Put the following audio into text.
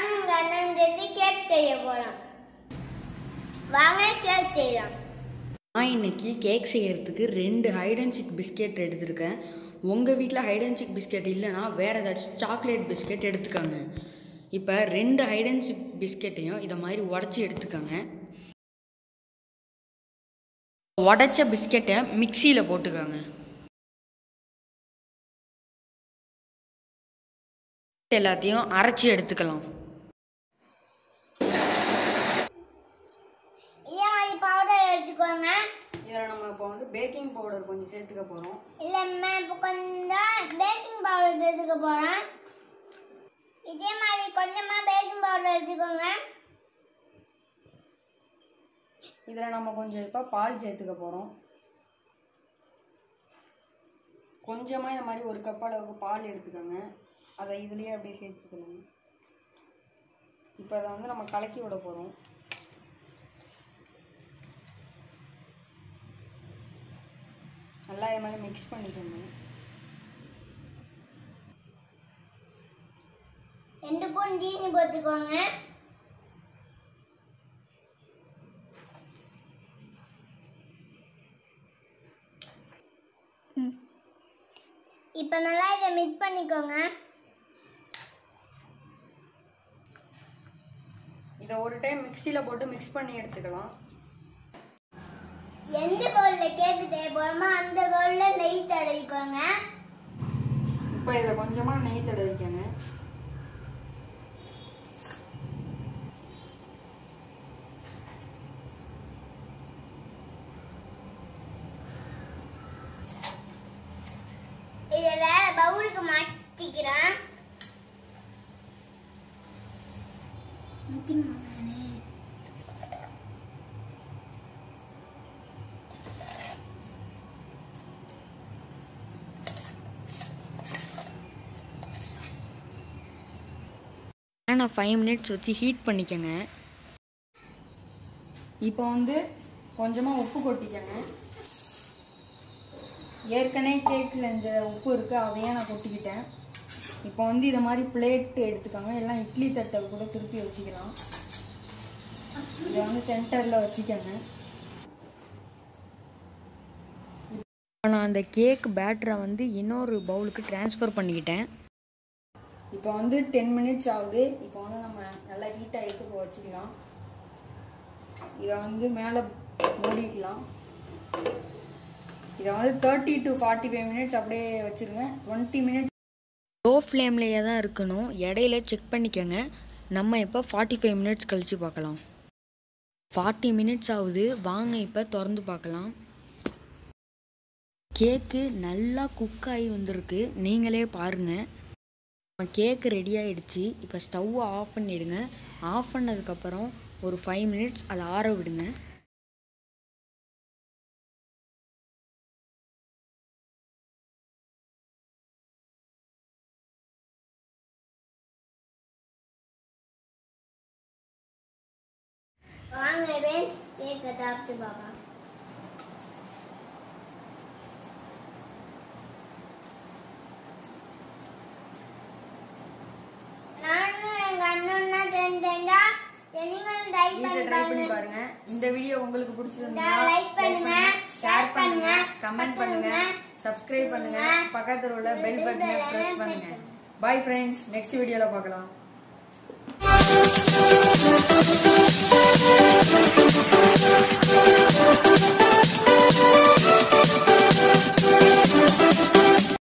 நானும் எங்க அண்ணனும் சேர்ந்து கேக் செய்ய போறோம் வாங்க கேக் செய்யலாம் நான் இன்னைக்கு கேக் செய்யறதுக்கு ரெண்டு ஹைட் அண்ட் சிக் பிஸ்கெட் எடுத்திருக்கேன் உங்கள் வீட்டில் ஹைட் அண்ட் சிக் பிஸ்கெட் இல்லைன்னா வேறு ஏதாச்சும் சாக்லேட் பிஸ்கெட் எடுத்துக்கோங்க இப்போ ரெண்டு ஹைட் அண்ட் சிக் பிஸ்கெட்டையும் இதை மாதிரி உடச்சி எடுத்துக்கோங்க உடச்ச பிஸ்கெட்டை மிக்சியில் போட்டுக்கோங்க எல்லாத்தையும் அரைச்சி எடுத்துக்கலாம் இதே மாதிரி பவுடர் எடுத்துக்கோங்க இதில் நம்ம இப்போ வந்து பேக்கிங் பவுடர் கொஞ்சம் சேர்த்துக்க போகிறோம் இல்லைம்மா இப்போ கொஞ்சம் பேக்கிங் பவுடர் எடுத்துக்க போகிறேன் இதே மாதிரி கொஞ்சமாக பேக்கிங் பவுடர் எடுத்துக்கோங்க இதில் நம்ம கொஞ்சம் இப்போ பால் சேர்த்துக்க போகிறோம் கொஞ்சமாக இந்த மாதிரி ஒரு கப் அளவுக்கு பால் எடுத்துக்கோங்க அதை இதுலேயே அப்படியே சேர்த்துக்கணும் இப்போ அதை வந்து நம்ம கலக்கி விட போகிறோம் நல்லா இது மாதிரி மிக்ஸ் பண்ணிக்கணும் ரெண்டு ஸ்பூன் ஜீனி போட்டுக்கோங்க இப்போ நல்லா இதை மிக்ஸ் பண்ணிக்கோங்க இதை ஒரு டைம் மிக்சியில் போட்டு மிக்ஸ் பண்ணி எடுத்துக்கலாம் எந்த பவுலில் கேக்கு தேவைப்படுமோ அந்த பவுலில் நெய் தடவிக்கோங்க இப்போ இதில் கொஞ்சமாக நெய் தடவிக்கங்க இதை வேற பவுலுக்கு மாட்டிக்கிறேன் நான் ஃபைவ் மினிட்ஸ் வச்சு ஹீட் பண்ணிக்கங்க இப்போ வந்து கொஞ்சமாக உப்பு கொட்டிக்கங்க ஏற்கனவே கேக் செஞ்ச உப்பு இருக்குது அதையே நான் கொட்டிக்கிட்டேன் இப்போ வந்து இதை மாதிரி பிளேட் எடுத்துக்கோங்க எல்லாம் இட்லி தட்டை கூட திருப்பி வச்சுக்கலாம் இதை வந்து சென்டரில் வச்சுக்கோங்க நான் அந்த கேக் பேட்டரை வந்து இன்னொரு பவுலுக்கு ட்ரான்ஸ்ஃபர் பண்ணிக்கிட்டேன் இப்போ வந்து டென் மினிட்ஸ் ஆகுது இப்போ வந்து நம்ம நல்லா ஹீட் ஆகிட்டு இப்போ வச்சுக்கலாம் இதை வந்து மேலே மூடிக்கலாம் இதை வந்து thirty to forty five minutes அப்படியே வச்சுருங்க டுவெண்ட்டி மினிட்ஸ் லோ ஃப்ளேம்லேயே தான் இருக்கணும் இடையில செக் பண்ணிக்கோங்க நம்ம இப்போ ஃபார்ட்டி ஃபைவ் மினிட்ஸ் கழித்து பார்க்கலாம் ஃபார்ட்டி மினிட்ஸ் ஆகுது வாங்க இப்போ திறந்து பார்க்கலாம் கேக்கு நல்லா குக் ஆகி வந்திருக்கு நீங்களே பாருங்கள் நம்ம கேக்கு ரெடி ஆகிடுச்சு இப்போ ஸ்டவ்வை ஆஃப் பண்ணிவிடுங்க ஆஃப் பண்ணதுக்கப்புறம் ஒரு ஃபைவ் மினிட்ஸ் அதை ஆற விடுங்க வாங்க வேன் கேக்கை சாப்பிட்டு பார்க்கலாம் நானும் எங்க அண்ணன் தான் தெரிஞ்சா நீங்களும் ட்ரை பண்ணி வீட்டில் ட்ரை பண்ணி பாருங்க பாருங்க இந்த வீடியோ உங்களுக்கு பிடிச்சிருந்தா like பண்ணுங்க, ஷேர் பண்ணுங்க பண்ணுங்க, கமெண்ட் பக்கத்துல பண்ணுங்க உள்ள சப்ஸ்கிரைப் பண்ணுங்க பக்கத்தில் உள்ள பெல் bell பட்டனை button ப்ரெஸ் press பண்ணுங்க பண்ணுங்க. பாய் ஃப்ரெண்ட்ஸ் நெக்ஸ்ட் வீடியோவில் பார்க்கலாம்